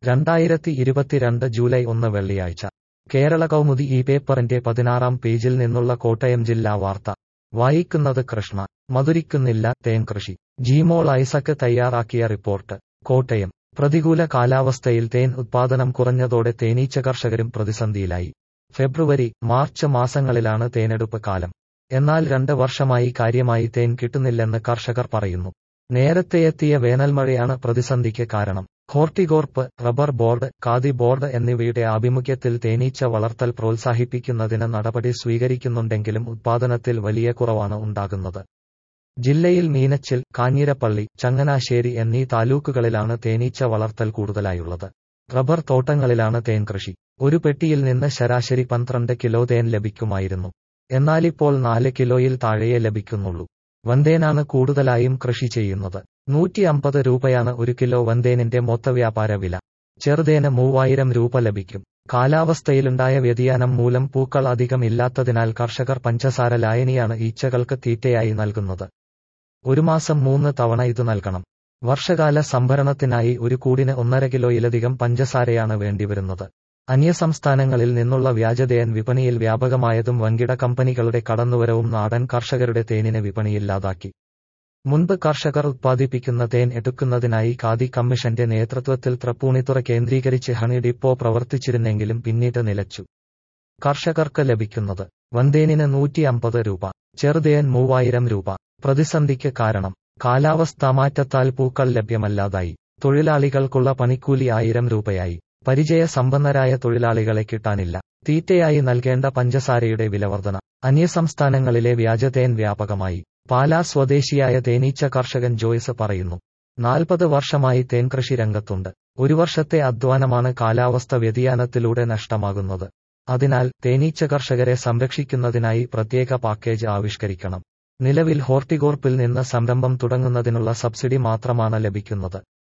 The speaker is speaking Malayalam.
രണ്ടായിരത്തി ഇരുപത്തിരണ്ട് ജൂലൈ ഒന്ന് വെള്ളിയാഴ്ച കേരള കൗമുദി ഈ പേപ്പറിന്റെ പതിനാറാം പേജിൽ നിന്നുള്ള കോട്ടയം ജില്ലാ വാർത്ത വായിക്കുന്നത് കൃഷ്ണ മധുരിക്കുന്നില്ല തേൻ കൃഷി ജീമോൾ ഐസക്ക് തയ്യാറാക്കിയ റിപ്പോർട്ട് കോട്ടയം പ്രതികൂല കാലാവസ്ഥയിൽ തേൻ ഉത്പാദനം കുറഞ്ഞതോടെ തേനീച്ച കർഷകരും പ്രതിസന്ധിയിലായി ഫെബ്രുവരി മാർച്ച് മാസങ്ങളിലാണ് തേനെടുപ്പ് കാലം എന്നാൽ രണ്ട് വർഷമായി കാര്യമായി തേൻ കിട്ടുന്നില്ലെന്ന് കർഷകർ പറയുന്നു നേരത്തെയെത്തിയ വേനൽമഴയാണ് പ്രതിസന്ധിക്ക് കാരണം Horticorp rubber board Khadi board എന്നിവയുടെ ആഭിമുഖ്യത്തിൽ തേനീച്ച വളർത്തൽ പ്രോത്സാഹിപ്പിക്കുന്നതിന് നടപടി സ്വീകരിക്കുന്നുണ്ടെങ്കിലും ഉത്പാദനത്തിൽ വലിയ കുറവാണ് ഉണ്ടാകുന്നത് ജില്ലയിൽ മീനച്ചിൽ കാഞ്ഞിരപ്പള്ളി ചങ്ങനാശ്ശേരി എന്നീ താലൂക്കുകളിലാണ് തേനീച്ച വളർത്തൽ കൂടുതലായുള്ളത് റബ്ബർ തോട്ടങ്ങളിലാണ് തേൻ കൃഷി ഒരു പെട്ടിയിൽ നിന്ന് ശരാശരി പന്ത്രണ്ട് കിലോ തേൻ ലഭിക്കുമായിരുന്നു എന്നാലിപ്പോൾ നാല് കിലോയിൽ താഴെയേ ലഭിക്കുന്നുള്ളൂ വന്തേനാണ് കൂടുതലായും കൃഷി ചെയ്യുന്നത് നൂറ്റി അമ്പത് രൂപയാണ് ഒരു കിലോ വന്തേനിന്റെ മൊത്തവ്യാപാര വില ചെറുതേന് മൂവായിരം രൂപ ലഭിക്കും കാലാവസ്ഥയിലുണ്ടായ വ്യതിയാനം മൂലം പൂക്കൾ അധികം ഇല്ലാത്തതിനാൽ കർഷകർ പഞ്ചസാര ലായനിയാണ് ഈച്ചകൾക്ക് തീറ്റയായി നൽകുന്നത് ഒരു മാസം മൂന്ന് തവണ ഇത് നൽകണം വർഷകാല സംഭരണത്തിനായി ഒരു കൂടിന് ഒന്നര കിലോയിലധികം പഞ്ചസാരയാണ് വേണ്ടിവരുന്നത് അന്യസംസ്ഥാനങ്ങളിൽ നിന്നുള്ള വ്യാജതേൻ വിപണിയിൽ വ്യാപകമായതും വൻകിട കമ്പനികളുടെ കടന്നുവരവും നാടൻ കർഷകരുടെ തേനിനെ വിപണിയില്ലാതാക്കി മുൻപ് കർഷകർ ഉത്പാദിപ്പിക്കുന്ന തേൻ എടുക്കുന്നതിനായി ഖാദി കമ്മീഷന്റെ നേതൃത്വത്തിൽ തൃപ്പൂണിത്തുറ കേന്ദ്രീകരിച്ച് ഹണി ഡിപ്പോ പ്രവർത്തിച്ചിരുന്നെങ്കിലും പിന്നീട് നിലച്ചു കർഷകർക്ക് ലഭിക്കുന്നത് വന്തേനിന് നൂറ്റി അമ്പത് രൂപ ചെറുതേൻ മൂവായിരം രൂപ പ്രതിസന്ധിക്ക് കാരണം കാലാവസ്ഥാ മാറ്റത്താൽ പൂക്കൾ ലഭ്യമല്ലാതായി തൊഴിലാളികൾക്കുള്ള പണിക്കൂലി ആയിരം രൂപയായി പരിചയ സമ്പന്നരായ തൊഴിലാളികളെ കിട്ടാനില്ല തീറ്റയായി നൽകേണ്ട പഞ്ചസാരയുടെ വിലവർധന അന്യസംസ്ഥാനങ്ങളിലെ വ്യാജതേൻ വ്യാപകമായി പാലാ സ്വദേശിയായ തേനീച്ച കർഷകൻ ജോയ്സ് പറയുന്നു നാൽപ്പത് വർഷമായി തേൻ കൃഷി രംഗത്തുണ്ട് ഒരു വർഷത്തെ അധ്വാനമാണ് കാലാവസ്ഥ വ്യതിയാനത്തിലൂടെ നഷ്ടമാകുന്നത് അതിനാൽ തേനീച്ച കർഷകരെ സംരക്ഷിക്കുന്നതിനായി പ്രത്യേക പാക്കേജ് ആവിഷ്കരിക്കണം നിലവിൽ ഹോർട്ടികോർപ്പിൽ നിന്ന് സംരംഭം തുടങ്ങുന്നതിനുള്ള സബ്സിഡി മാത്രമാണ് ലഭിക്കുന്നത്